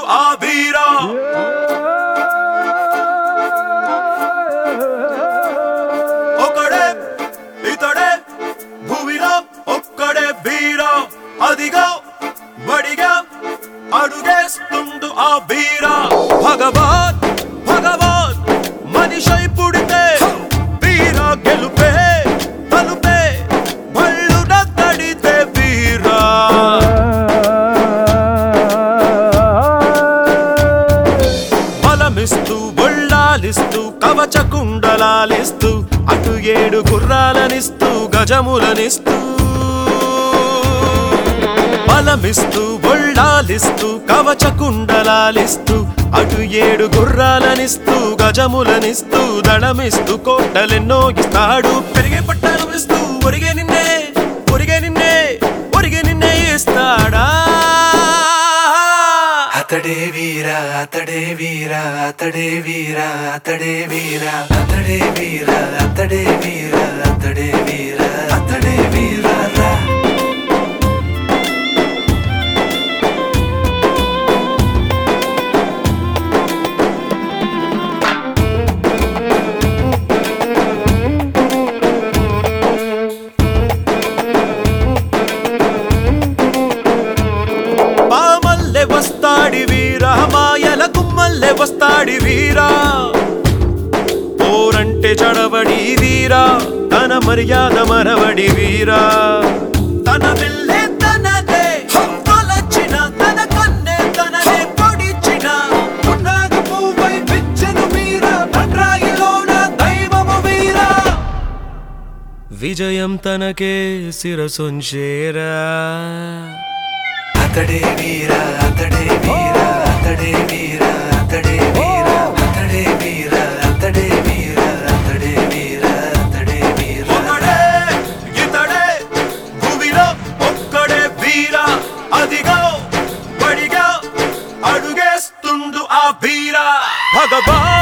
ఆ వీరా ఒకడే ఇతడే భూమిలో ఒక్కడే వీరా అదిగా బడిగా అడుగేస్తుండు ఆ వీరా భగవాన్ భగవాన్ మనిషై పుడితే వీరా గెలుపే తలుపే బళ్ళున తడితే వీరా బలమిస్తూ బొళ్ళాలిస్తూ కవచ కుండలాలిస్తూ అటు ఏడు గుర్రాలనిస్తూ గజములనిస్తూ బలమిస్తూ బొళ్ళాలిస్తూ కవచ కుండలాలిస్తూ అటు ఏడు గుర్రాలనిస్తూ గజములనిస్తూ దళమిస్తూ కోటలెన్నో ఇస్తాడు పెరిగే పట్టాలు ఇస్తూ ఒరిగే నిన్నే ఒరిగే నిన్నే ఒరిగే నిన్నే ఇస్తాడా అతడే వీరా అతడే వీరా అతడే వీరా అతడే వీరా అతడే వీరా అతడే వీరా అతడే వీరా అతడే వీరా రా. పామల్లె వస్తాడి వీరా మాయల గుమ్మల్లె వస్తాడి వీరా పోరంటే చడవడి వీరా తన మర్యాద మరవడి వీరా తన వెళ్ళే తనదే తొలచిన తన కన్నే తననే పొడిచిన పున్నాగ పువ్వై పిచ్చెను వీరా బండ్రాయిలోన దైవము వీరా విజయం తనకే శిరసొంచేరా అతడే వీరా అతడే వీరా అతడే వీరా అతడే వీరా అతడే వీరా అతడే వీరా అతడే వీరా అతడే వీరా ఒకడే ఇతడే భూమిలో ఒక్కడే వీరా అదిగా బడిగా అడుగేస్తుండు ఆ వీరా భగవాన్